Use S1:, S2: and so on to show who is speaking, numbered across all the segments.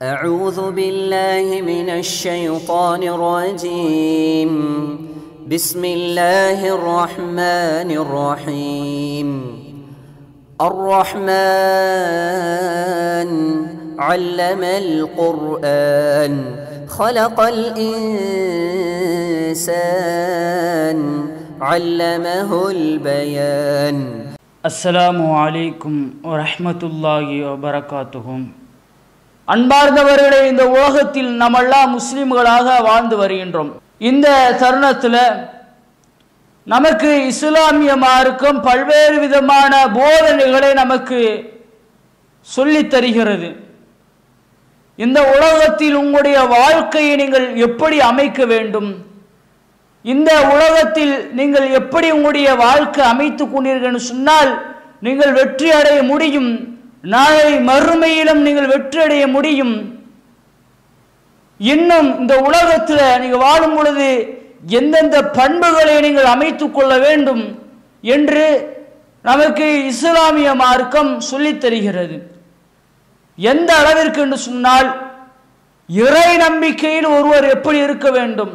S1: أعوذ بالله من الشيطان الرجيم بسم الله الرحمن الرحيم الرحمن علم القرآن خلق الإنسان علمه البيان
S2: அஸ்ஸலாமு அலைக்கும் வரஹ்மத்துல்லாஹி வபரகாத்துஹும் அன்பார்ந்தவர்களே இந்த உலகத்தில் நம்மெல்லாம் முஸ்லிம்களாக வாழ்ந்து வருகின்றோம் இந்த தருணத்தில் நமக்கு இஸ்லாமிய மார்க்கம் பல்வேறு விதமான போதனைகளை நமக்கு சொல்லித் தருகிறது இந்த உலகத்தில் உங்களுடைய வாழ்க்கையை நீங்கள் எப்படி அமைக்க வேண்டும் இந்த உலகத்தில் நீங்கள் எப்படி உங்களுடைய வாழ்க்கை அமைத்துக் கொண்டீர்கள் சொன்னால் நீங்கள் வெற்றி அடைய முடியும் நாளை மறுமையிலும் நீங்கள் வெற்றி அடைய முடியும் இன்னும் இந்த உலகத்தில் நீங்கள் வாழும் பொழுது எந்தெந்த பண்புகளை நீங்கள் அமைத்துக் கொள்ள வேண்டும் என்று நமக்கு இஸ்லாமிய மார்க்கம் சொல்லித் தருகிறது எந்த அளவிற்கு என்று சொன்னால் இறை நம்பிக்கையில் ஒருவர் எப்படி இருக்க வேண்டும்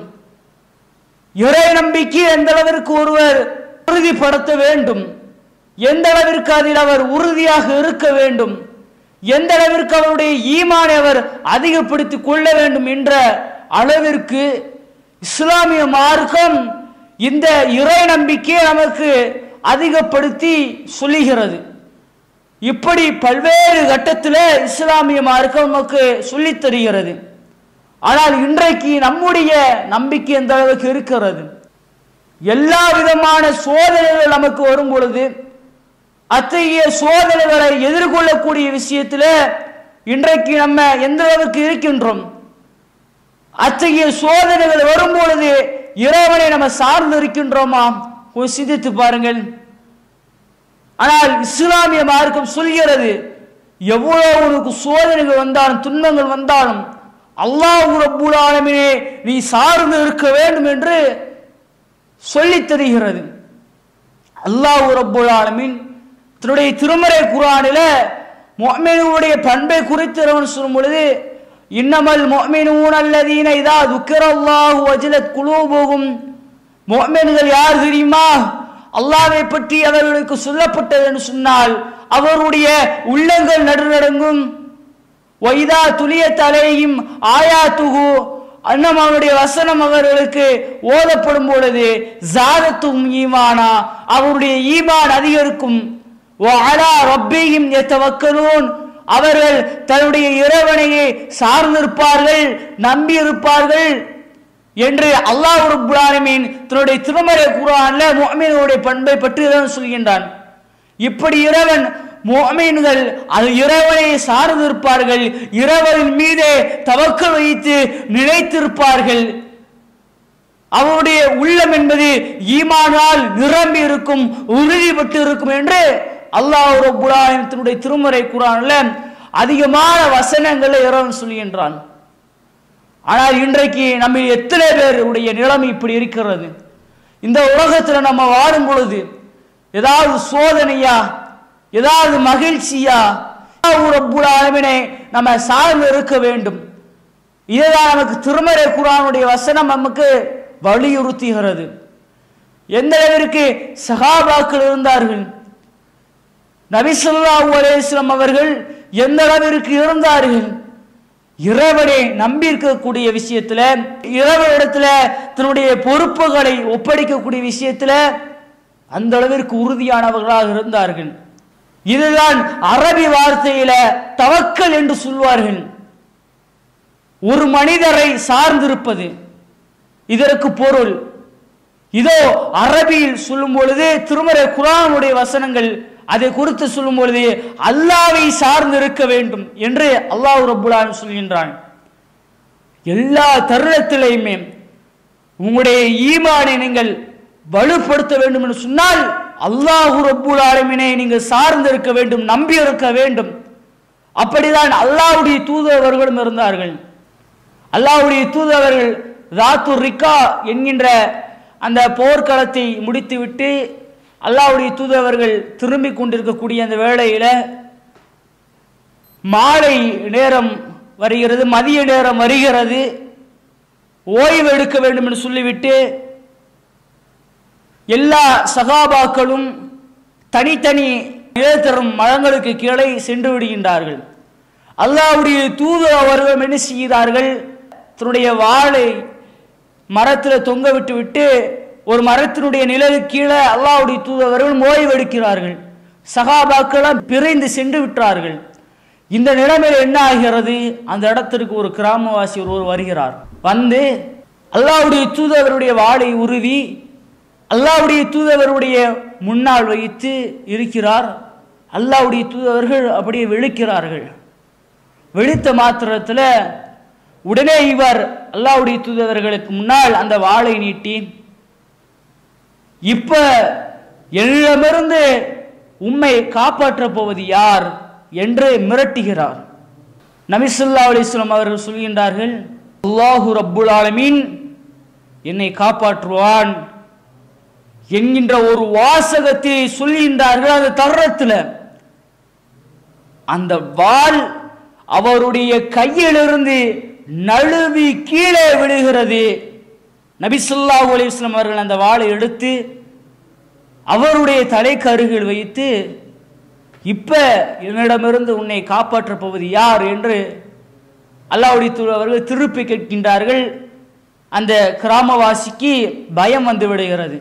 S2: இறை நம்பிக்கை எந்த அளவிற்கு ஒருவர் உறுதிப்படுத்த வேண்டும் எந்த அளவிற்கு அதில் அவர் உறுதியாக இருக்க வேண்டும் எந்த அளவிற்கு அவருடைய ஈமானை அவர் அதிகப்படுத்திக் கொள்ள வேண்டும் என்ற அளவிற்கு இஸ்லாமிய மார்க்கம் இந்த இறை நம்பிக்கையை நமக்கு அதிகப்படுத்தி சொல்லுகிறது இப்படி பல்வேறு கட்டத்தில் இஸ்லாமிய மார்க்கம் நமக்கு சொல்லித் தருகிறது ஆனால் இன்றைக்கு நம்முடைய நம்பிக்கை எந்த அளவுக்கு இருக்கிறது எல்லா விதமான சோதனைகள் நமக்கு வரும் பொழுது அத்தகைய சோதனைகளை எதிர்கொள்ளக்கூடிய விஷயத்தில் இன்றைக்கு நம்ம எந்த அளவுக்கு இருக்கின்றோம் அத்தகைய சோதனைகள் வரும் பொழுது இறைவனை நம்ம சார்ந்து இருக்கின்றோமா கொஞ்சம் சிந்தித்து பாருங்கள் ஆனால் இஸ்லாமிய மார்க்கம் சொல்கிறது எவ்வளவு உனக்கு சோதனைகள் வந்தாலும் துன்பங்கள் வந்தாலும் அல்லாஹ் ரப்புல் ஆலமினே நீ சார்ந்து இருக்க வேண்டும் என்று சொல்லித் தருகிறது அல்லாஹ் ரப்புல் ஆலமின் தன்னுடைய திருமறை குரானில மொமீனுடைய பண்பை குறித்து அவன் சொல்லும் பொழுது இன்னமல் மொமீனூன் அல்லதீன இதா துக்கரல்லாஹு வஜலத் குலூபுகும் மொமீன்கள் யார் தெரியுமா அல்லாவை பற்றி அவர்களுக்கு சொல்லப்பட்டது என்று சொன்னால் அவருடைய உள்ளங்கள் நடுநடங்கும் வைதா துளிய தலையும் ஆயாத்துகு அன்னம் அவனுடைய வசனம் அவர்களுக்கு ஓதப்படும் பொழுது ஜாதத்தும் ஈமானா அவருடைய ஈமான் அதிகரிக்கும் ஓ அலா ரப்பியும் எத்தவக்கலூன் அவர்கள் தன்னுடைய இறைவனையை சார்ந்திருப்பார்கள் நம்பி இருப்பார்கள் என்று அல்லாஹ் ரபுல்லாலமீன் தன்னுடைய திருமறை குரான்ல முஹ்மீனுடைய பண்பை பற்றி இறைவன் சொல்கின்றான் இப்படி இறைவன் மோமீன்கள் அது இறைவனை சார்ந்திருப்பார்கள் இறைவனின் மீதே தவக்கல் வைத்து நினைத்திருப்பார்கள் அவருடைய உள்ளம் என்பது ஈமானால் நிரம்பி இருக்கும் உறுதிப்பட்டு இருக்கும் என்று அல்லாஹ் ரபுல்லாலத்தினுடைய திருமறை குரான்ல அதிகமான வசனங்களை இறைவன் சொல்கின்றான் ஆனால் இன்றைக்கு நம்ம எத்தனை பேருடைய நிலைமை இப்படி இருக்கிறது இந்த உலகத்தில் நம்ம வாழும் பொழுது ஏதாவது சோதனையா ஏதாவது மகிழ்ச்சியா ரப்புல் ஆலமினை நம்ம சார்ந்து இருக்க வேண்டும் இதுதான் நமக்கு திருமறை குரானுடைய வசனம் நமக்கு வலியுறுத்துகிறது எந்த அளவிற்கு சகாபாக்கள் இருந்தார்கள் நபிசுல்லாஹு அலேஸ்லம் அவர்கள் எந்த அளவிற்கு இருந்தார்கள் இறைவனை நம்பி இருக்கக்கூடிய விஷயத்துல இறைவனிடத்துல தன்னுடைய பொறுப்புகளை ஒப்படைக்கக்கூடிய விஷயத்துல அந்த அளவிற்கு உறுதியானவர்களாக இருந்தார்கள் இதுதான் அரபி வார்த்தையில தவக்கல் என்று சொல்வார்கள் ஒரு மனிதரை சார்ந்திருப்பது இதற்கு பொருள் இதோ அரபியில் சொல்லும் பொழுது திருமறை குரானுடைய வசனங்கள் அதை குறித்து சொல்லும் பொழுது அல்லாவை சார்ந்து இருக்க வேண்டும் என்று அல்லாஹ் ரபுல்லான் சொல்கின்றான் எல்லா தருணத்திலையுமே உங்களுடைய ஈமானை நீங்கள் வலுப்படுத்த வேண்டும் என்று சொன்னால் அல்லாஹு ரப்புல் ஆலமினை நீங்கள் சார்ந்து இருக்க வேண்டும் நம்பி இருக்க வேண்டும் அப்படிதான் அல்லாஹ்வுடைய தூதவர்களும் இருந்தார்கள் அல்லாஹ்வுடைய தூதவர்கள் ராத்து ரிக்கா என்கின்ற அந்த போர்க்களத்தை முடித்துவிட்டு அல்லாஹ்வுடைய தூதவர்கள் திரும்பிக் கொண்டிருக்கக்கூடிய அந்த வேளையில மாலை நேரம் வருகிறது மதிய நேரம் வருகிறது ஓய்வு எடுக்க வேண்டும் என்று சொல்லிவிட்டு எல்லா சகாபாக்களும் தனித்தனி நிழல் தரும் மரங்களுக்கு கீழே சென்று விடுகின்றார்கள் அல்லாஹ்வுடைய தூதர் அவர்கள் என்ன செய்கிறார்கள் தன்னுடைய வாளை மரத்தில் தொங்க விட்டு விட்டு ஒரு மரத்தினுடைய நிழலுக்கு கீழே அல்லாஹ்வுடைய தூதவர்கள் ஓய்வு எடுக்கிறார்கள் சகாபாக்களும் பிரிந்து சென்று விட்டார்கள் இந்த நிலைமையில் என்ன ஆகிறது அந்த இடத்திற்கு ஒரு கிராமவாசி ஒருவர் வருகிறார் வந்து அல்லாஹ்வுடைய தூதவருடைய வாளை உருவி அல்லாஹ்வுடைய தூதவருடைய முன்னால் வைத்து இருக்கிறார் அல்லாஹ்வுடைய தூதவர்கள் அப்படியே விழிக்கிறார்கள் விழித்த மாத்திரத்தில் உடனே இவர் அல்லாஹ்வுடைய தூதவர்களுக்கு முன்னால் அந்த வாளை நீட்டி இப்ப என்னிடமிருந்து உம்மை காப்பாற்றப் போவது யார் என்று மிரட்டுகிறார் நபிசுல்லா அலிஸ்லாம் அவர்கள் சொல்கின்றார்கள் அல்லாஹு ரப்புல் ஆலமீன் என்னை காப்பாற்றுவான் என்கின்ற ஒரு வாசகத்தை சொல்கின்றார்கள் அந்த தருணத்தில் அந்த வாள் அவருடைய கையிலிருந்து நழுவி கீழே விழுகிறது நபிசுல்லாஹு அலிஸ்லாம் அவர்கள் அந்த வாளை எடுத்து அவருடைய தலைக்கு அருகில் வைத்து இப்ப என்னிடமிருந்து உன்னை காப்பாற்றப் போவது யார் என்று அல்லாவுடைய தூதர் அவர்கள் திருப்பி கேட்கின்றார்கள் அந்த கிராமவாசிக்கு பயம் வந்து விடுகிறது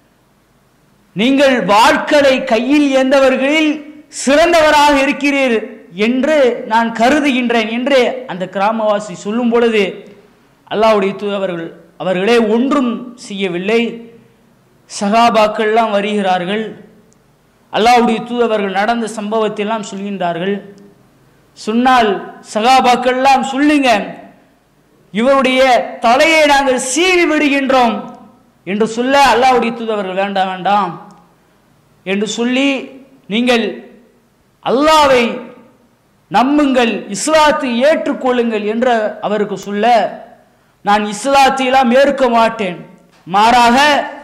S2: நீங்கள் வாழ்க்களை கையில் ஏந்தவர்களில் சிறந்தவராக இருக்கிறீர் என்று நான் கருதுகின்றேன் என்று அந்த கிராமவாசி சொல்லும் பொழுது அல்லாவுடைய தூதவர்கள் அவர்களே ஒன்றும் செய்யவில்லை சகாபாக்கள்லாம் வருகிறார்கள் அல்லாவுடைய தூதவர்கள் நடந்த சம்பவத்தையெல்லாம் சொல்கின்றார்கள் சொன்னால் சகாபாக்கள்லாம் சொல்லுங்க இவருடைய தலையை நாங்கள் சீவி விடுகின்றோம் என்று சொல்ல அல்லாவுடைய தூதவர்கள் வேண்டாம் வேண்டாம் என்று சொல்லி நீங்கள் அல்லாவை நம்புங்கள் இஸ்லாத்தை ஏற்றுக்கொள்ளுங்கள் என்று அவருக்கு சொல்ல நான் இஸ்லாத்தை எல்லாம் ஏற்க மாட்டேன் மாறாக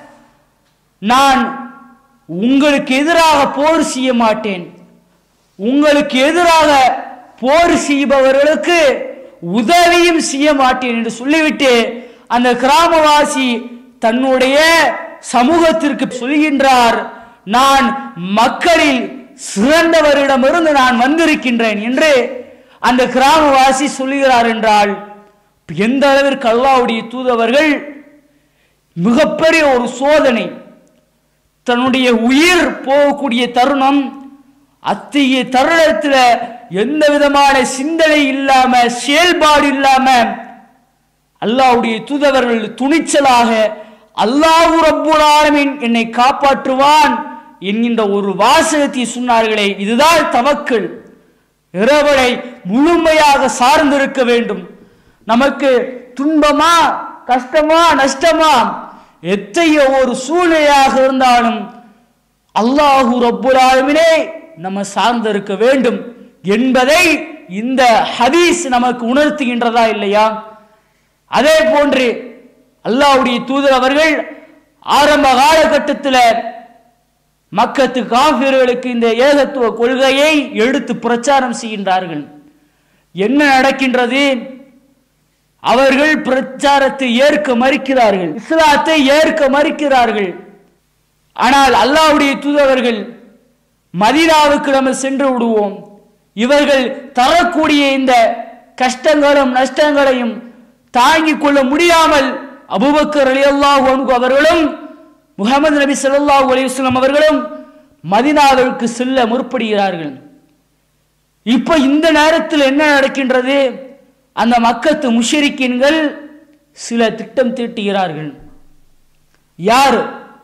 S2: நான் உங்களுக்கு எதிராக போர் செய்ய மாட்டேன் உங்களுக்கு எதிராக போர் செய்பவர்களுக்கு உதவியும் செய்ய மாட்டேன் என்று சொல்லிவிட்டு அந்த கிராமவாசி தன்னுடைய சமூகத்திற்கு சொல்கின்றார் நான் மக்களில் சிறந்தவரிடமிருந்து நான் வந்திருக்கின்றேன் என்று அந்த கிராமவாசி சொல்லுகிறார் என்றால் எந்த அளவிற்கு அல்லாவுடைய தூதவர்கள் மிகப்பெரிய ஒரு சோதனை தன்னுடைய உயிர் போகக்கூடிய தருணம் அத்தகைய தருணத்தில் எந்த விதமான சிந்தனை இல்லாம செயல்பாடு இல்லாம அல்லாவுடைய தூதவர்கள் துணிச்சலாக அல்லாஹு ரப்புல் ஆலமீன் என்னை காப்பாற்றுவான் என்கின்ற ஒரு வாசகத்தை சொன்னார்களே இதுதான் தவக்கல் இறைவனை முழுமையாக சார்ந்திருக்க வேண்டும் நமக்கு துன்பமா கஷ்டமா நஷ்டமா எத்தகைய ஒரு சூழ்நிலையாக இருந்தாலும் அல்லாஹு ரப்புல் ஆலமீனே நம்ம சார்ந்திருக்க வேண்டும் என்பதை இந்த ஹதீஸ் நமக்கு உணர்த்துகின்றதா இல்லையா அதே போன்று அல்லாஹ்வுடைய தூதர் அவர்கள் ஆரம்ப காலகட்டத்தில் மக்கத்து காபிர்களுக்கு இந்த ஏகத்துவ கொள்கையை எடுத்து பிரச்சாரம் செய்கின்றார்கள் என்ன நடக்கின்றது அவர்கள் பிரச்சாரத்தை ஏற்க மறுக்கிறார்கள் இஸ்லாத்தை ஏற்க மறுக்கிறார்கள் ஆனால் அல்லாஹ்வுடைய தூதவர்கள் மதீனாவுக்கு நம்ம சென்று விடுவோம் இவர்கள் தரக்கூடிய இந்த கஷ்டங்களும் நஷ்டங்களையும் தாங்கிக் கொள்ள முடியாமல் அபுபக்கர் அலியல்லாஹு அன்ஹு அவர்களும் முகமது நபி ஸல்லல்லாஹு அலைஹி வஸல்லம் அவர்களும் மதீனாவிற்கு செல்ல முற்படுகிறார்கள் இப்ப இந்த நேரத்தில் என்ன நடக்கின்றது அந்த மக்கத்து முஷரிக்கின்கள் சில திட்டம் தீட்டுகிறார்கள் யார்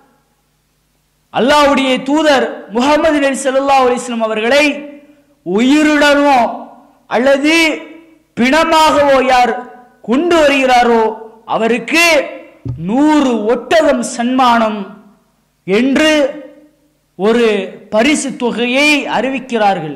S2: அல்லாஹ்வுடைய தூதர் முகமது நபி ஸல்லல்லாஹு அலைஹி வஸல்லம் அவர்களை உயிருடனோ அல்லது பிணமாகவோ யார் கொண்டு வருகிறாரோ அவருக்கு நூறு ஒட்டகம் சன்மானம் என்று ஒரு பரிசு தொகையை அறிவிக்கிறார்கள்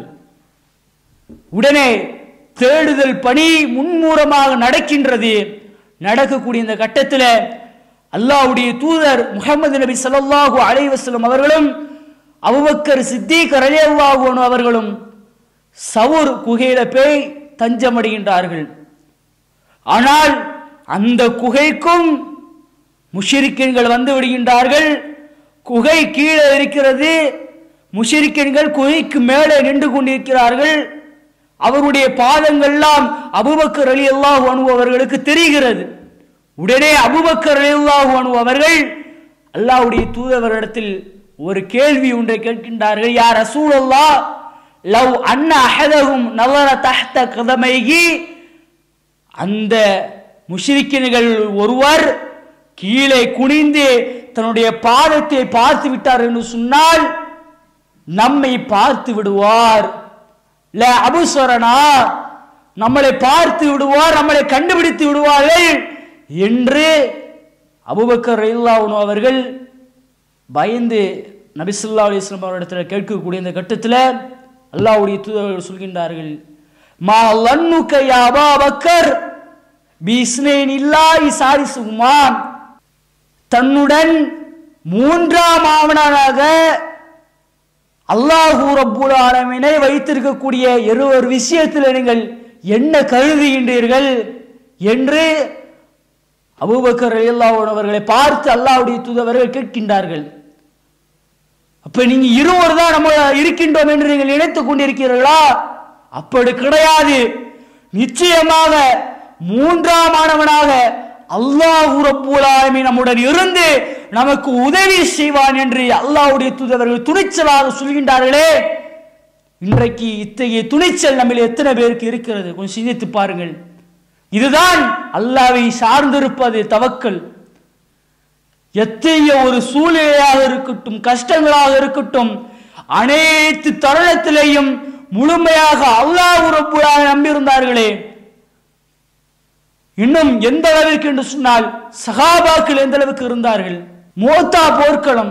S2: உடனே தேடுதல் பணி முன்மூலமாக நடக்கின்றது நடக்கக்கூடிய இந்த கட்டத்தில் அல்லாஹ்வுடைய தூதர் முகமது நபி ஸல்லல்லாஹு அலைஹி வஸல்லம் அவர்களும் அபூபக்கர் சித்திக் ரலியல்லாஹு அன்ஹு அவர்களும் சவுர் குகையில போய் தஞ்சமடைகின்றார்கள் ஆனால் அந்த குகைக்கும் முஷிரிக்கன்கள் வந்து விடுகின்றார்கள் குகை கீழே இருக்கிறது முஷிரிக்கன்கள் குகைக்கு மேலே நின்று கொண்டிருக்கிறார்கள் அவருடைய பாதங்கள்லாம் அபுபக்கர் அலி அல்லாஹ் அவர்களுக்கு தெரிகிறது உடனே அபுபக்கர் அலி அல்லாஹ் அவர்கள் அல்லாஹ்வுடைய தூதவரிடத்தில் ஒரு கேள்வி ஒன்றை கேட்கின்றார்கள் யார் ரசூலல்லா லவ் அன்ன அஹதஹும் நவர தஹ்த கதமைகி அந்த முஷ்ரிக்கின்கள் ஒருவர் கீழே குனிந்து தன்னுடைய பாதத்தை பார்த்து விட்டார் என்று சொன்னால் நம்மை பார்த்து விடுவார் ல அபுஸ்வரனா நம்மளை பார்த்து விடுவார் நம்மளை கண்டுபிடித்து விடுவார்கள் என்று அபுபக்கர் ரயில்லாவுன் அவர்கள் பயந்து நபிசுல்லா அலிஸ்லாம் அவரிடத்தில் கேட்கக்கூடிய இந்த கட்டத்தில் அல்லாஹ்வுடைய தூதர்கள் சொல்கின்றார்கள் மா லன்னுக்க யா அபா பக்கர் பீஸ்னேன் இல்லாஹி சாரிசுமா தன்னுடன் மூன்றாம் ஆவணராக அல்லாஹூ ரப்புல் ஆலமீனை வைத்திருக்கக்கூடிய இருவர் விஷயத்தில் நீங்கள் என்ன கருதுகின்றீர்கள் என்று அபூபக்கர் ரலியல்லாஹு அன்ஹு அவர்களை பார்த்து அல்லாஹ்வுடைய தூதவர்கள் கேட்கின்றார்கள் அப்ப நீங்க இருவர் தான் நம்ம இருக்கின்றோம் என்று நீங்கள் நினைத்துக் கொண்டிருக்கிறீர்களா அப்படி கிடையாது நிச்சயமாக மூன்றாம் ஆனவனாக அல்லாஹ் ரப்புல் ஆலமீன் நம்முடன் இருந்து நமக்கு உதவி செய்வான் என்று அல்லாஹ்வுடைய தூதவர்கள் துணிச்சலாக சொல்கின்றார்களே இன்றைக்கு இத்தகைய துணிச்சல் நம்மில் எத்தனை பேருக்கு இருக்கிறது கொஞ்சம் சிந்தித்து பாருங்கள் இதுதான் அல்லாவை சார்ந்திருப்பது தவக்கல் எத்தகைய ஒரு சூழ்நிலையாக இருக்கட்டும் கஷ்டங்களாக இருக்கட்டும் அனைத்து தருணத்திலேயும் முழுமையாக அல்லாஹ் ரப்புலாக நம்பியிருந்தார்களே இன்னும் எந்த அளவிற்கு என்று சொன்னால் சகாபாக்கள் எந்த அளவுக்கு இருந்தார்கள் மோத்தா போர்க்களம்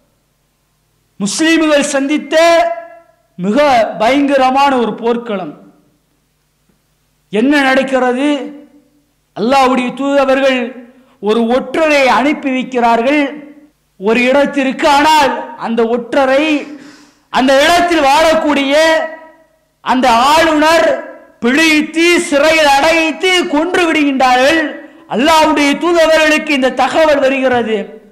S2: முஸ்லிம்கள் சந்தித்த மிக பயங்கரமான ஒரு போர்க்களம் என்ன நடக்கிறது அல்லாஹ்வுடைய தூதவர்கள் ஒரு ஒற்றரை அனுப்பி வைக்கிறார்கள் ஒரு இடத்திற்கு ஆனால் அந்த ஒற்றரை அந்த இடத்தில் வாழக்கூடிய அந்த ஆளுநர் பிழைத்து சிறையில் அடைத்து கொன்று விடுகின்றார்கள் அல்லாஹ்வுடைய தூதவர்களுக்கு இந்த தகவல் வருகிறது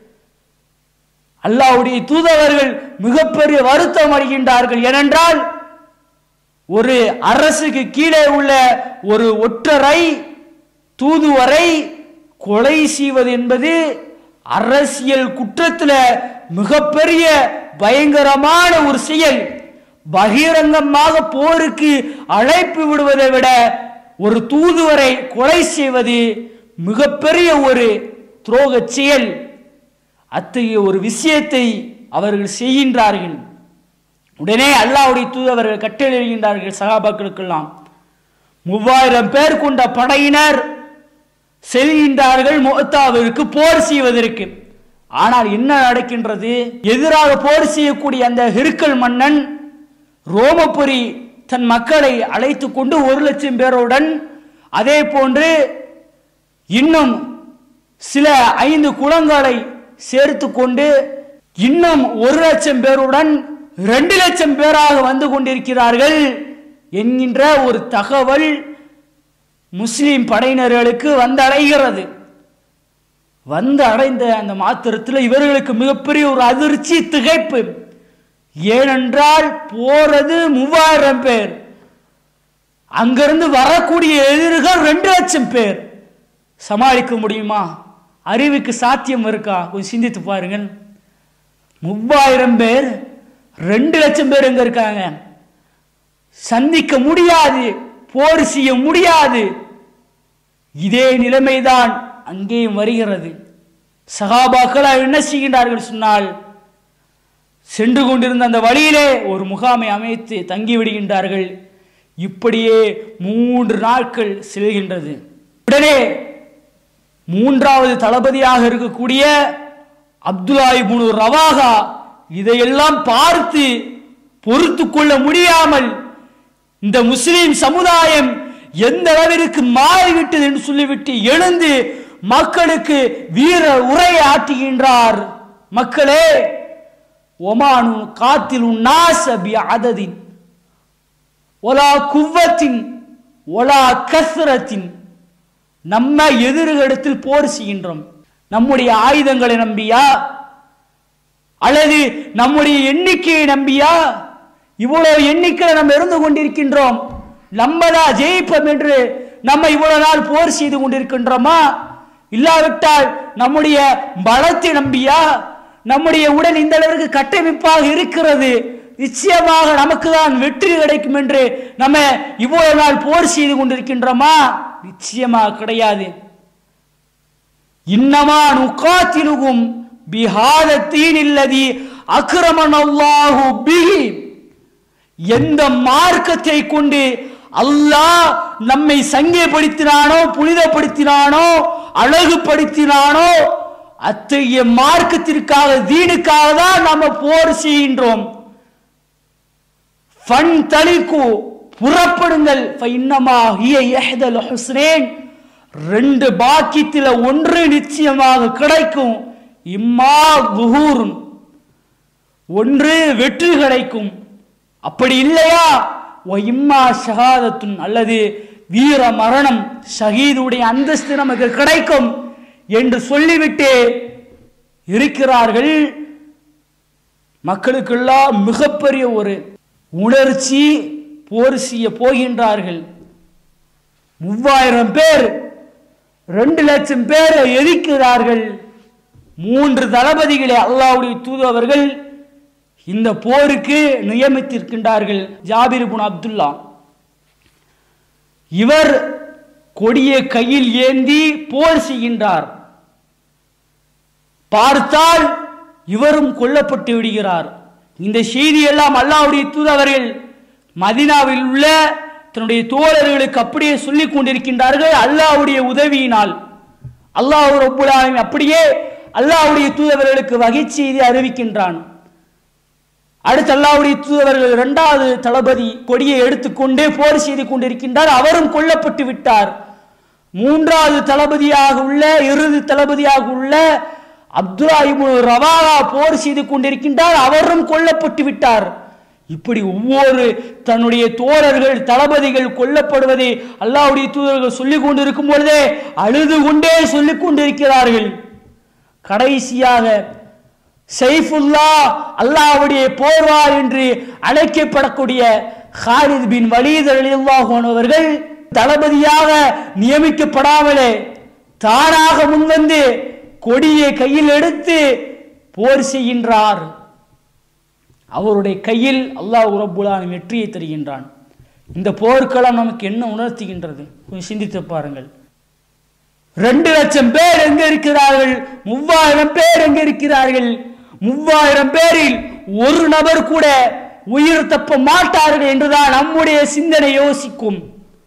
S2: அல்லாஹ்வுடைய தூதவர்கள் மிகப்பெரிய வருத்தம் அடைகின்றார்கள் ஏனென்றால் ஒரு அரசுக்கு கீழே உள்ள ஒரு ஒற்றரை தூதுவரை கொலை செய்வது என்பது அரசியல் குற்றத்துல மிகப்பெரிய பயங்கரமான ஒரு செயல் பகிரங்கமாக போருக்கு அழைப்பு விடுவதை விட ஒரு தூதுவரை கொலை செய்வது மிகப்பெரிய ஒரு துரோக செயல் அத்தகைய ஒரு விஷயத்தை அவர்கள் செய்கின்றார்கள் உடனே அல்லாஹ்வுடைய தூதவர்கள் கட்டளையிடுகின்றார்கள் சகாபாக்களுக்கெல்லாம் மூவாயிரம் பேர் கொண்ட படையினர் செல்கின்றார்கள் மோத்தாவிற்கு போர் செய்வதற்கு ஆனால் என்ன நடக்கின்றது எதிராக போர் செய்யக்கூடிய அந்த ஹிருக்கல் மன்னன் ரோமபுரி தன் மக்களை அழைத்து கொண்டு ஒரு லட்சம் பேருடன் அதே போன்று இன்னும் சில ஐந்து குளங்களை சேர்த்து கொண்டு இன்னும் ஒரு லட்சம் பேருடன் ரெண்டு லட்சம் பேராக வந்து கொண்டிருக்கிறார்கள் என்கின்ற ஒரு தகவல் முஸ்லிம் படையினர்களுக்கு வந்து அடைகிறது வந்து அடைந்த அந்த மாத்திரத்தில் இவர்களுக்கு மிகப்பெரிய ஒரு அதிர்ச்சி திகைப்பு ஏனென்றால் போறது மூவாயிரம் பேர் அங்கிருந்து வரக்கூடிய எதிர்கள் ரெண்டு லட்சம் பேர் சமாளிக்க முடியுமா அறிவுக்கு சாத்தியம் இருக்கா கொஞ்சம் சிந்தித்து பாருங்கள் மூவாயிரம் பேர் ரெண்டு லட்சம் பேர் எங்க இருக்காங்க சந்திக்க முடியாது போர் செய்ய முடியாது இதே நிலைமைதான் அங்கேயும் வருகிறது சகாபாக்கள் என்ன செய்கின்றார்கள் சொன்னால் சென்று கொண்டிருந்த அந்த வழியிலே ஒரு முகாமை அமைத்து தங்கி விடுகின்றார்கள் இப்படியே மூன்று நாட்கள் செல்கின்றது உடனே மூன்றாவது தளபதியாக இருக்கக்கூடிய அப்துல்லா இப்னு ரவாகா இதையெல்லாம் பார்த்து பொறுத்து கொள்ள முடியாமல் இந்த முஸ்லிம் சமுதாயம் எந்த அளவிற்கு மாறிவிட்டது என்று சொல்லிவிட்டு எழுந்து மக்களுக்கு வீர உரை ஆற்றுகின்றார் மக்களே ஒமானு காத்தில் நாச பி அததின் ஒலா குவத்தின் ஒலா கஸ்ரத்தின் நம்ம எதிர்களிடத்தில் போர் செய்கின்றோம் நம்முடைய ஆயுதங்களை நம்பியா அல்லது நம்முடைய எண்ணிக்கையை நம்பியா இவ்வளவு எண்ணிக்கையில் நம்ம இருந்து கொண்டிருக்கின்றோம் நம்மளா ஜெயிப்போம் என்று நம்ம இவ்வளவு நாள் போர் செய்து கொண்டிருக்கின்றோமா இல்லாவிட்டால் நம்முடைய பலத்தை நம்பியா நம்முடைய உடல் இந்த அளவிற்கு கட்டமைப்பாக இருக்கிறது நிச்சயமாக நமக்கு தான் வெற்றி கிடைக்கும் என்று நம்ம இவ்வளவு நாள் போர் செய்து கொண்டிருக்கின்றோமா நிச்சயமாக கிடையாது இன்னமா நுகாத்திலுகும் பிஹாதத்தீன் இல்லதி அக்ரமன் அல்லாஹு பிஹி எந்த மார்க்கத்தை கொண்டு அல்லாஹ் நம்மை சங்கைப்படுத்தினானோ புனிதப்படுத்தினானோ அழகுபடுத்தினானோ அத்தகைய மார்க்கத்திற்காக தீனுக்காக தான் நம்ம போர் செய்கின்றோம் ஃபன் தலிக்கு புறப்படுங்கள் ஃபைன்னமா ஹிய யஹ்தல் ஹுஸ்னேன் ரெண்டு பாக்கியத்தில் ஒன்று நிச்சயமாக கிடைக்கும் இம்மா குஹூர் ஒன்று வெற்றி கிடைக்கும் அப்படி இல்லையா ஒ இம்மா ஷஹாதத்துன் அல்லது வீர மரணம் ஷஹீதுடைய அந்தஸ்து நமக்கு கிடைக்கும் என்று சொல்லிவிட்டு இருக்கிறார்கள் மக்களுக்கெல்லாம் மிகப்பெரிய ஒரு உணர்ச்சி போர் செய்ய போகின்றார்கள் மூவாயிரம் பேர் ரெண்டு லட்சம் பேர் எதிர்க்கிறார்கள் மூன்று தளபதிகளை அல்லாவுடைய தூதுவர்கள் இந்த போருக்கு நியமித்திருக்கின்றார்கள் ஜாபிர் புன் அப்துல்லா இவர் கொடியை கையில் ஏந்தி போர் செய்கின்றார் பார்த்தால் இவரும் கொல்லப்பட்டு விடுகிறார் இந்த செய்தி எல்லாம் அல்லாவுடைய தூதவர்கள் மதினாவில் உள்ள தன்னுடைய தோழர்களுக்கு அப்படியே சொல்லிக் கொண்டிருக்கின்றார்கள் அல்லாவுடைய உதவியினால் அல்லாஹ் ரப்புல் ஆலமீன் அப்படியே அல்லாஹ்வுடைய தூதவர்களுக்கு வகை செய்தி அறிவிக்கின்றான் அடுத்து அல்லாஹ்வுடைய தூதவர்கள் இரண்டாவது தளபதி கொடியை எடுத்துக்கொண்டே போர் செய்து கொண்டிருக்கின்றார் அவரும் கொல்லப்பட்டு விட்டார் மூன்றாவது தளபதியாக உள்ள இறுதி தளபதியாக உள்ள அப்துல்லா இப்னு ரவாஹா போர் செய்து கொண்டிருக்கின்றார் அவரும் கொல்லப்பட்டு விட்டார் இப்படி ஒவ்வொரு தன்னுடைய தோழர்கள் தளபதிகள் கொல்லப்படுவதை அல்லாஹ்வுடைய தூதர்கள் சொல்லிக் கொண்டிருக்கும் பொழுதே அழுது கொண்டே சொல்லிக் கொண்டிருக்கிறார்கள் கடைசியாக சைஃபுல்லா அல்லாஹ்வுடைய போர்வார் என்று அழைக்கப்படக்கூடிய ஹாலித் பின் வலீத் ரலியல்லாஹு அன்ஹு அவர்கள் தளபதியாக நியமிக்கப்படாமலே தானாக முன்வந்து கொடியை கையில் எடுத்து போர் செய்கின்றார் அவருடைய கையில் அல்லாஹ் ரப்புலான் வெற்றியை தருகின்றான் இந்த போர்க்களம் நமக்கு என்ன உணர்த்துகின்றது கொஞ்சம் சிந்தித்து பாருங்கள் ரெண்டு லட்சம் பேர் எங்க இருக்கிறார்கள் மூவாயிரம் பேர் எங்க இருக்கிறார்கள் மூவாயிரம் பேரில் ஒரு நபர் கூட உயிர் தப்ப மாட்டார்கள் என்றுதான் நம்முடைய சிந்தனை யோசிக்கும்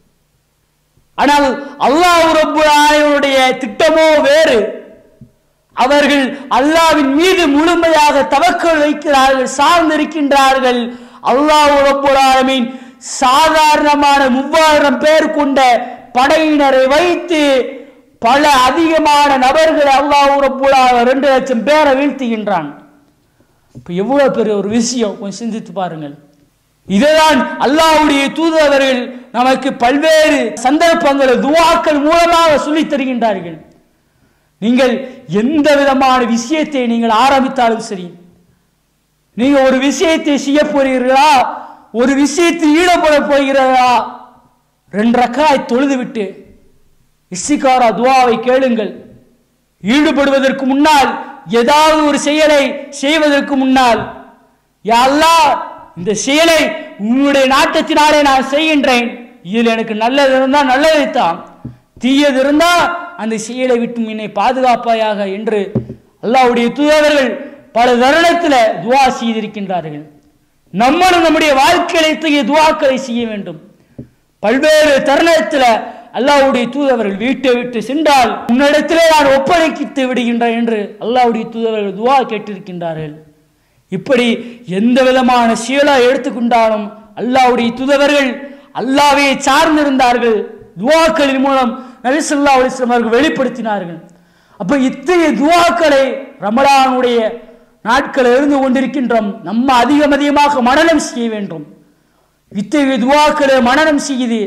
S2: ஆனால் அல்லாஹ் ரப்புல் ஆலமீனுடைய திட்டமோ வேறு அவர்கள் அல்லாவின் மீது முழுமையாக தவக்கல் வைக்கிறார்கள் சார்ந்திருக்கின்றார்கள் அல்லாஹ் ரப்புல் ஆலமீன் சாதாரணமான மூவாயிரம் பேர் கொண்ட படையினரை வைத்து பல அதிகமான நபர்களை அல்லாஹ் ரப்புல் ஆலமீன் ரெண்டு லட்சம் பேரை வீழ்த்துகின்றான் இப்ப எவ்வளவு பெரிய ஒரு விஷயம் கொஞ்சம் சிந்தித்து பாருங்கள் இதுதான் அல்லாஹ்வுடைய தூதரவர்கள் நமக்கு பல்வேறு சந்தர்ப்பங்கள் துவாக்கள் மூலமாக சொல்லித் தருகின்றார்கள் நீங்கள் எந்த விதமான விஷயத்தை நீங்கள் ஆரம்பித்தாலும் சரி நீங்க ஒரு விஷயத்தை செய்ய போறீர்களா ஒரு விஷயத்தில் ஈடுபட போகிறீர்களா ரெண்டு ரக்காய் தொழுது விட்டு இஸ்திகாரா துவாவை கேளுங்கள் ஈடுபடுவதற்கு முன்னால் ஏதாவது ஒரு செயலை செய்வதற்கு முன்னால் யா அல்லாஹ் இந்த செயலை உன்னுடைய நாட்டத்தினாலே நான் செய்கின்றேன் இதில் எனக்கு நல்லது இருந்தால் நல்லதை தான் தீயது இருந்தா அந்த செயலை விட்டு என்னை பாதுகாப்பாயாக என்று அல்லாஹ்வுடைய தூதர்கள் பல தருணத்தில் துவா செய்திருக்கின்றார்கள் நம்மளும் நம்முடைய வாழ்க்கையில் இத்தகைய துவாக்களை செய்ய வேண்டும் பல்வேறு தருணத்தில் அல்லாஹ்வுடைய தூதவர்கள் வீட்டை விட்டு சென்றால் உன்னிடத்திலே நான் ஒப்படைத்து விடுகின்றேன் என்று அல்லாஹ்வுடைய தூதவர்கள் துவா கேட்டிருக்கின்றார்கள் இப்படி எந்த விதமான செயலா எடுத்துக்கொண்டாலும் அல்லாஹ்வுடைய தூதவர்கள் அல்லாவே சார்ந்திருந்தார்கள் துவாக்களின் மூலம் நபி ஸல்லல்லாஹு அலைஹி வஸல்லம் அவர்கள் வெளிப்படுத்தினார்கள் அப்ப இத்தகைய துவாக்களை ரமலானுடைய நாட்கள் இருந்து கொண்டிருக்கின்றோம் நம்ம அதிகம் அதிகமாக மனனம் செய்ய வேண்டும் இத்தகைய துவாக்களை மனனம் செய்து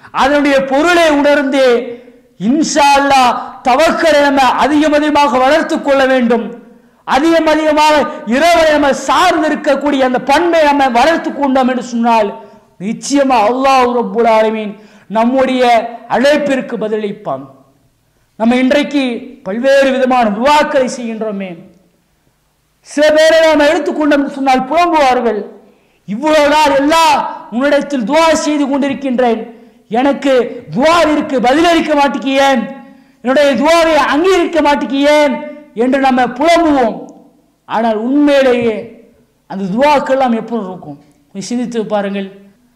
S2: அதனுடைய பொருளை உணர்ந்து இன்ஷா அல்லாஹ் தவக்கலை நம்ம அதிகம் அதிகமாக வளர்த்துக் கொள்ள வேண்டும் அதிகம் அதிகமாக இரவை நம்ம சார்ந்து இருக்கக்கூடிய அந்த பண்பை நம்ம வளர்த்து கொண்டோம் என்று சொன்னால் நிச்சயமா அல்லாஹ் ரப்புல் ஆலமீன் நம்முடைய அழைப்பிற்கு பதிலளிப்பான் நம்ம இன்றைக்கு பல்வேறு விதமான துவாக்களை செய்கின்றோமே சில பேரை நாம் எடுத்துக்கொண்டோம் என்று சொன்னால் புலம்புவார்கள் இவ்வளவு நாள் எல்லாம் உன்னிடத்தில் துவா செய்து கொண்டிருக்கின்றேன் எனக்கு துவாவிற்கு பதிலளிக்க மாட்டேங்கியேன் என்னுடைய துவாவை அங்கீகரிக்க மாட்டேங்கியேன் என்று நம்ம புலம்புவோம் ஆனால் உண்மையிலேயே அந்த துவாக்கெல்லாம் எப்படி இருக்கும் கொஞ்சம் சிந்தித்து பாருங்கள்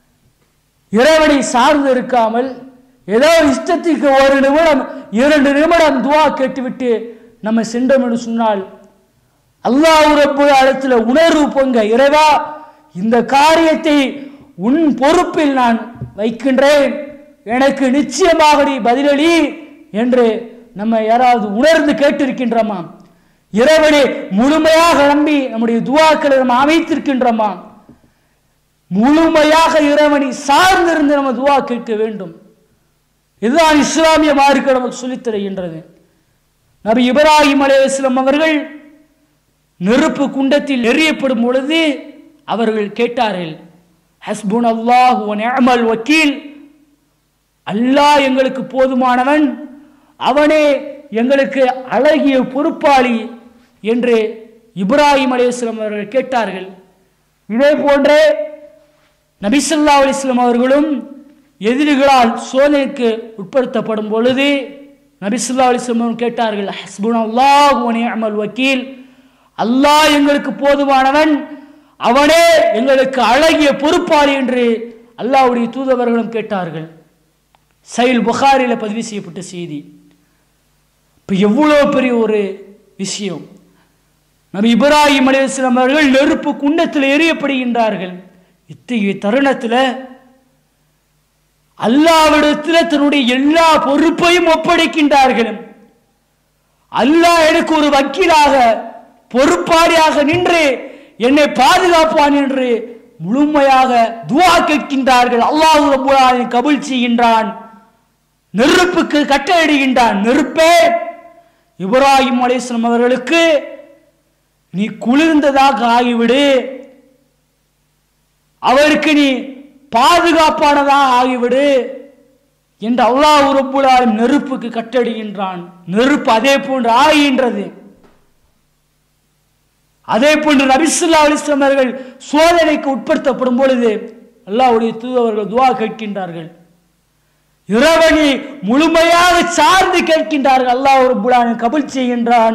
S2: இறைவனை சார்ந்து இருக்காமல் ஏதோ இஷ்டத்துக்கு ஒரு நிமிடம் இரண்டு நிமிடம் துவா கேட்டுவிட்டு நம்ம சென்றோம் என்று சொன்னால் அல்லாஹ் ரப்பு இடத்துல உணர்வு பொங்க இறைவா இந்த காரியத்தை உன் பொறுப்பில் நான் வைக்கின்றேன் எனக்கு நிச்சயமாக நீ பதிலளி என்று நம்ம யாராவது உணர்ந்து கேட்டிருக்கின்றோமா இறைவனை முழுமையாக நம்பி நம்முடைய துவாக்களை நம்ம அமைத்திருக்கின்றோமா முழுமையாக இறைவனை சார்ந்திருந்து நம்ம துவா கேட்க வேண்டும் இதுதான் இஸ்லாமிய மார்க்க நமக்கு சொல்லித் தருகின்றது நபி இப்ராஹிம் அலைஹிஸ்ஸலாம் அவர்கள் நெருப்பு குண்டத்தில் எறியப்படும் பொழுது அவர்கள் கேட்டார்கள் ஹஸ்புன் அல்லாஹ் நிஅமல் வக்கீல் அல்லாஹ் எங்களுக்கு போதுமானவன் அவனே எங்களுக்கு அழகிய பொறுப்பாளி என்று இப்ராஹிம் அலைஹிஸ்ஸலாம் அவர்கள் கேட்டார்கள் இதே போன்றே நபிசல்லா அலிஸ்லாம் அவர்களும் எதிரிகளால் சோதனைக்கு உட்படுத்தப்படும் பொழுது நபிசுல்லா அலிஸ்லாம் கேட்டார்கள் ஹஸ்புன் அல்லாஹ் அமல் வக்கீல் அல்லாஹ் எங்களுக்கு போதுமானவன் அவனே எங்களுக்கு அழகிய பொறுப்பாளி என்று அல்லாஹ்வுடைய தூதவர்களும் கேட்டார்கள் சைல் புகாரில பதிவு செய்யப்பட்ட செய்தி இப்போ எவ்வளோ பெரிய ஒரு விஷயம் நபி இப்ராஹிம் அலைஹிஸ்ஸலாம் அவர்கள் நெருப்பு குண்டத்தில் எரியப்படுகின்றார்கள் இத்தகைய தருணத்தில் அல்லாவிடத்தில் தன்னுடைய எல்லா பொறுப்பையும் ஒப்படைக்கின்றார்கள் அல்லாஹ் எனக்கு ஒரு வக்கீலாக பொறுப்பாளியாக நின்று என்னை பாதுகாப்பான் என்று முழுமையாக துவா கேட்கின்றார்கள் அல்லாஹ் ரப்பல் ஆலமீன் கபூல் செய்கின்றான் நெருப்புக்கு கட்டளையிடுகின்றான் நெருப்பே இப்ராஹிம் அலைஹிஸ்ஸலாம் அவர்களுக்கு நீ குளிர்ந்ததாக ஆகிவிடு அவருக்கு நீ பாதுகாப்பானதாக ஆகிவிடு என்று அல்லாஹ் ரப்புல் ஆலமீன் நெருப்புக்கு கட்டளையிடுகின்றான் நெருப்பு அதே போன்று ஆகின்றது அதே போன்று நபிசுல்லா அலிஸ்லாம் அவர்கள் சோதனைக்கு உட்படுத்தப்படும் பொழுது அல்லாஹ்வுடைய தூதவர்கள் துவா கேட்கின்றார்கள் இறைவனை முழுமையாக சார்ந்து கேட்கின்றார்கள் அல்லாஹ் ரப்புல் கபுல் செய்கின்றான்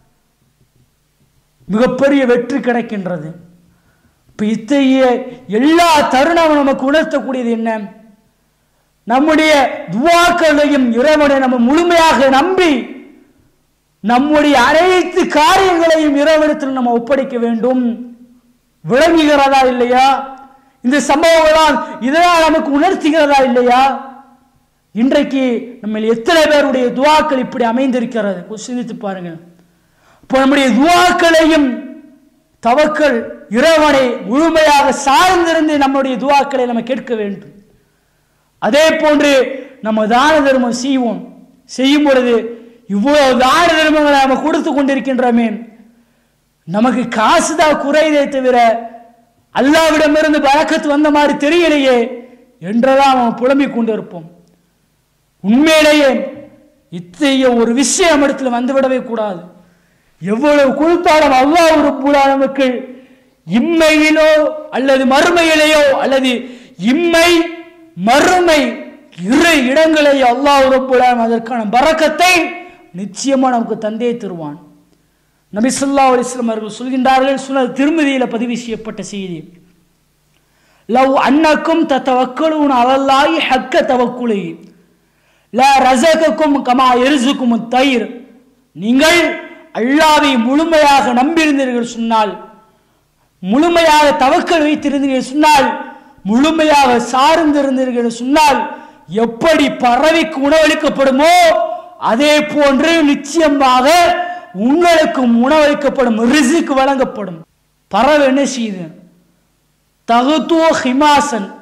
S2: மிகப்பெரிய வெற்றி கிடைக்கின்றது இப்ப இத்தகைய எல்லா தருணமும் நமக்கு உணர்த்தக்கூடியது என்ன நம்முடைய துவாக்களையும் இறைவனை நம்ம முழுமையாக நம்பி நம்முடைய அனைத்து காரியங்களையும் இறைவனத்தில் நம்ம ஒப்படைக்க வேண்டும் விளங்குகிறதா இல்லையா இந்த சம்பவங்களால் இதனால் நமக்கு உணர்த்துகிறதா இல்லையா இன்றைக்கு நம்ம எத்தனை பேருடைய துவாக்கள் இப்படி அமைந்திருக்கிறது கொஞ்சம் சிந்தித்து பாருங்க இப்போ நம்முடைய துவாக்களையும் தவக்கள் இறைவனை முழுமையாக சார்ந்திருந்து நம்முடைய துவாக்களை நம்ம கேட்க வேண்டும் அதே போன்று நம்ம தான தர்மம் செய்வோம் செய்யும் பொழுது இவ்வளவு தான தர்மங்களை நம்ம கொடுத்து கொண்டிருக்கின்றோமே நமக்கு காசு தான் குறையதே தவிர அல்லாவிடமிருந்து பழக்கத்து வந்த மாதிரி தெரியலையே என்றெல்லாம் நம்ம புலம்பிக் கொண்டிருப்போம் உண்மையிலேயே இத்தகைய ஒரு விஷயம் இடத்துல வந்துவிடவே கூடாது எவ்வளவு கொடுத்தாலும் அல்லாஹ் ஒரு நமக்கு இம்மையிலோ அல்லது மறுமையிலேயோ அல்லது இம்மை மறுமை இரு இடங்களையோ அல்லாஹ் ரப்புலாம் அதற்கான பறக்கத்தை நிச்சயமா நமக்கு தந்தே தருவான் நபி ஸல்லல்லாஹு அலைஹி வஸல்லம் அவர்கள் சொல்கின்றார்கள் சுனல் திருமதியில பதிவு செய்யப்பட்ட செய்தி லவ் அன்னக்கும் தத்தவக்கலூன் அலல்லாஹி ஹக்க தவக்குலை லா ரஸகக்கும் கமா எரிசுக்கும் தயிர் நீங்கள் அல்லாவை முழுமையாக நம்பியிருந்தீர்கள் சொன்னால் முழுமையாக தவக்கல் வைத்திருந்தீர்கள் சொன்னால் முழுமையாக சார்ந்திருந்தீர்கள் சொன்னால் எப்படி பறவைக்கு உணவளிக்கப்படுமோ அதே போன்று நிச்சயமாக உங்களுக்கும் உணவளிக்கப்படும் ரிசுக்கு வழங்கப்படும் பறவை என்ன செய்யுது தகுத்துவ ஹிமாசன்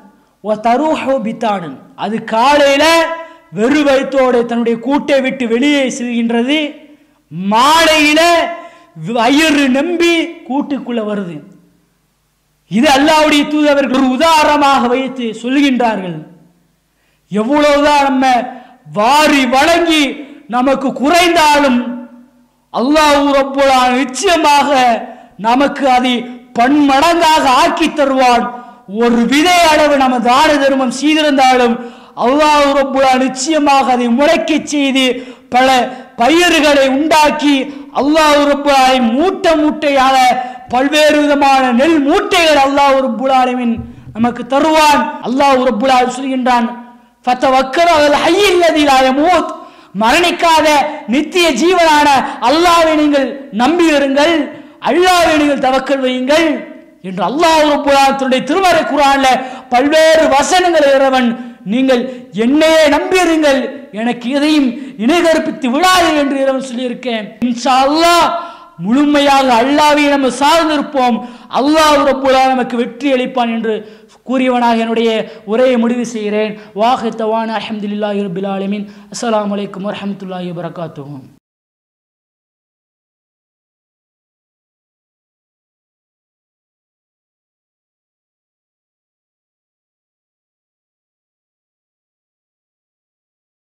S2: தருஹோ பித்தானன் அது காலையில வெறு வயிற்றோடு தன்னுடைய கூட்டை விட்டு வெளியே செல்கின்றது மாலையில வயிறு நம்பி கூட்டுக்குள்ள வருது இது அல்லாவுடைய தூதவர்கள் ஒரு உதாரணமாக வைத்து சொல்கின்றார்கள் எவ்வளவுதான் நம்ம வாரி வழங்கி நமக்கு குறைந்தாலும் அல்லாஹ் ரப்புல்லா நிச்சயமாக நமக்கு அதை பன்மடங்காக ஆக்கி தருவான் ஒரு விதை அளவு நம்ம தான தர்மம் செய்திருந்தாலும் அல்லாஹ் ரப்புல்லா நிச்சயமாக அதை முளைக்கச் செய்து பல பயிர்களை உண்டாக்கி அல்லாஹ் ரப்புல்லாவை மூட்டை மூட்டையாக பல்வேறு விதமான நெல் மூட்டைகள் அல்லாஹ் ரப்புல்லாலமின் நமக்கு தருவான் அல்லாஹ் ரப்புல்லா சொல்கின்றான் ஃபத்தவக்கரு அல் ஹய்யில் லதி லா யமூத் மரணிக்காத நித்திய ஜீவனான அல்லாஹ்வை நீங்கள் நம்பியிருங்கள் அல்லாஹ்வை நீங்கள் தவக்கல் வையுங்கள் என்று அல்லாஹ் ரப்புல்லாஹ்வுடைய திருமறை குர்ஆன்ல பல்வேறு வசனங்கள் இறைவன் நீங்கள் என்னையே நம்பியிருங்கள் எனக்கு எதையும் இணை கற்பித்து விடாது என்று இறைவன் சொல்லியிருக்கேன் இன்ஷா அல்லாஹ் முழுமையாக அல்லாவை நம்ம சார்ந்திருப்போம் அல்லாஹ் ரப்புல்லா நமக்கு வெற்றி அளிப்பான் என்று கூறியவனாக என்னுடைய உரையை முடிவு செய்கிறேன் வாஹி தவான் அஹமதுல்லாஹி ரபில் ஆலமின் அஸ்ஸலாமு அலைக்கும் வரஹமத்துல்லாஹி வபரகாத்துஹு